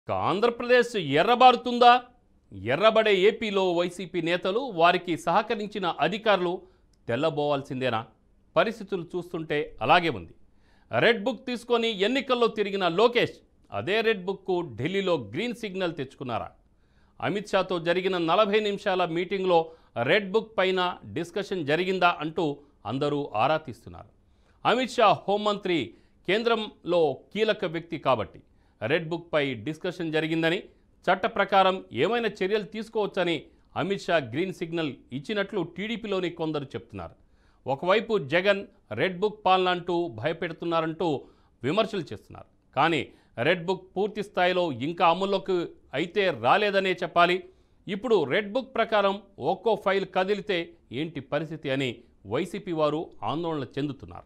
ఇక ఆంధ్రప్రదేశ్ ఎర్రబారుతుందా ఎర్రబడే ఏపీలో వైసీపీ నేతలు వారికి సహకరించిన అధికారులు తెల్లబోవాల్సిందేనా పరిస్థితులు చూస్తుంటే అలాగే ఉంది రెడ్ బుక్ తీసుకొని ఎన్నికల్లో తిరిగిన లోకేష్ అదే రెడ్ బుక్కు ఢిల్లీలో గ్రీన్ సిగ్నల్ తెచ్చుకున్నారా అమిత్ షాతో జరిగిన నలభై నిమిషాల మీటింగ్లో రెడ్ బుక్ పైన డిస్కషన్ జరిగిందా అంటూ అందరూ ఆరా తీస్తున్నారు అమిత్ షా హోంమంత్రి కేంద్రంలో కీలక వ్యక్తి కాబట్టి రెడ్ బుక్పై డిస్కషన్ జరిగిందని చట్ట ప్రకారం ఏమైనా చర్యలు తీసుకోవచ్చని అమిత్ షా గ్రీన్ సిగ్నల్ ఇచ్చినట్లు టీడీపీలోని కొందరు చెప్తున్నారు ఒకవైపు జగన్ రెడ్ బుక్ పాలన అంటూ భయపెడుతున్నారంటూ విమర్శలు చేస్తున్నారు కానీ రెడ్ బుక్ పూర్తి స్థాయిలో ఇంకా అమల్లోకి అయితే రాలేదనే చెప్పాలి ఇప్పుడు రెడ్ బుక్ ప్రకారం ఒక్కో ఫైల్ కదిలితే ఏంటి పరిస్థితి అని వైసీపీ వారు ఆందోళన చెందుతున్నారు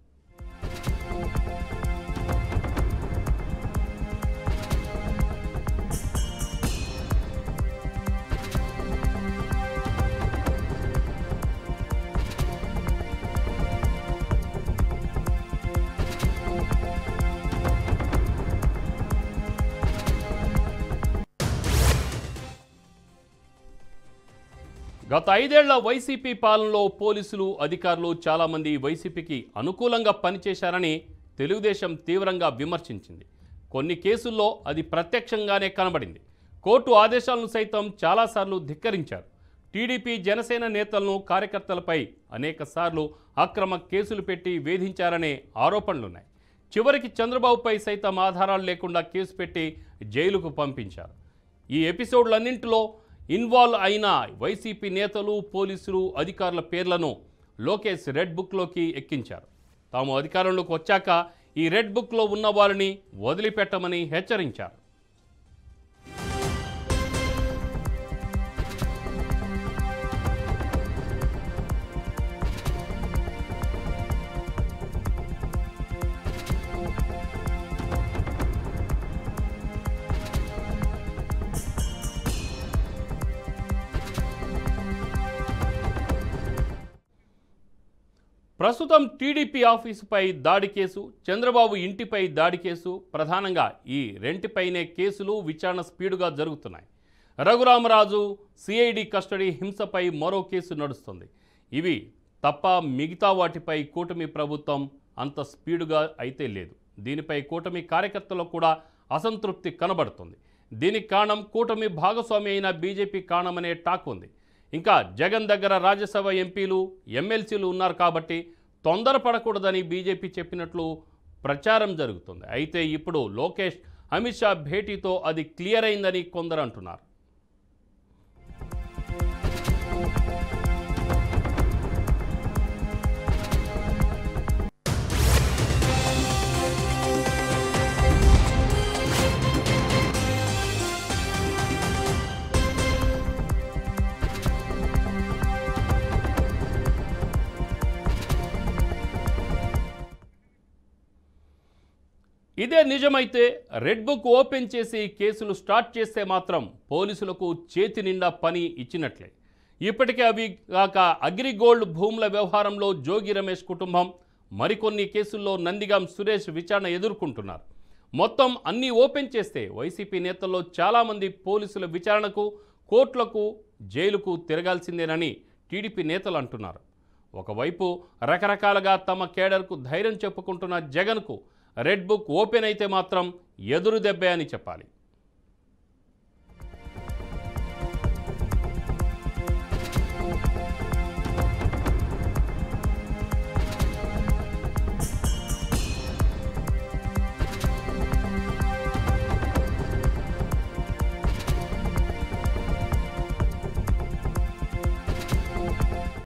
గత ఐదేళ్ల వైసీపీ పాలనలో పోలీసులు అధికారులు చాలామంది వైసీపీకి అనుకూలంగా పనిచేశారని తెలుగుదేశం తీవ్రంగా విమర్శించింది కొన్ని కేసుల్లో అది ప్రత్యక్షంగానే కనబడింది కోర్టు ఆదేశాలను సైతం చాలాసార్లు ధిక్కరించారు టీడీపీ జనసేన నేతలను కార్యకర్తలపై అనేకసార్లు అక్రమ కేసులు పెట్టి వేధించారనే ఆరోపణలున్నాయి చివరికి చంద్రబాబుపై సైతం ఆధారాలు లేకుండా కేసు పెట్టి జైలుకు పంపించారు ఈ ఎపిసోడ్లన్నింటిలో ఇన్వాల్వ్ అయిన వైసీపీ నేతలు పోలీసులు అధికారుల పేర్లను లోకేష్ రెడ్ బుక్లోకి ఎక్కించారు తాము అధికారంలోకి వచ్చాక ఈ రెడ్ బుక్లో ఉన్న వారిని వదిలిపెట్టమని హెచ్చరించారు ప్రస్తుతం టీడీపీ ఆఫీసుపై దాడి కేసు చంద్రబాబు ఇంటిపై దాడి కేసు ప్రధానంగా ఈ రెంటిపైనే కేసులు విచారణ స్పీడుగా జరుగుతున్నాయి రఘురామరాజు సిఐడి కస్టడీ హింసపై మరో కేసు నడుస్తుంది ఇవి తప్ప మిగతా వాటిపై కూటమి ప్రభుత్వం అంత స్పీడుగా అయితే లేదు దీనిపై కూటమి కార్యకర్తలకు కూడా అసంతృప్తి కనబడుతుంది దీనికి కారణం కూటమి భాగస్వామి అయిన బీజేపీ కారణమనే టాక్ ఉంది ఇంకా జగన్ దగ్గర రాజ్యసభ ఎంపీలు ఎమ్మెల్సీలు ఉన్నారు కాబట్టి తొందరపడకూడదని బీజేపీ చెప్పినట్లు ప్రచారం జరుగుతుంది అయితే ఇప్పుడు లోకేష్ అమిత్ షా భేటీతో అది క్లియర్ అయిందని కొందరు అంటున్నారు ఇదే నిజమైతే రెడ్ బుక్ ఓపెన్ చేసి కేసులు స్టార్ట్ చేస్తే మాత్రం పోలీసులకు చేతి నిండా పని ఇచ్చినట్లే ఇప్పటికే అవి కాక అగ్రిగోల్డ్ భూముల వ్యవహారంలో జోగి రమేష్ కుటుంబం మరికొన్ని కేసుల్లో నందిగాం సురేష్ విచారణ ఎదుర్కొంటున్నారు మొత్తం అన్నీ ఓపెన్ చేస్తే వైసీపీ నేతల్లో చాలామంది పోలీసుల విచారణకు కోర్టులకు జైలుకు తిరగాల్సిందేనని టీడీపీ నేతలు అంటున్నారు ఒకవైపు రకరకాలుగా తమ కేడర్కు ధైర్యం చెప్పుకుంటున్న జగన్కు రెడ్ బుక్ ఓపెన్ అయితే మాత్రం ఎదురు దెబ్బే అని చెప్పాలి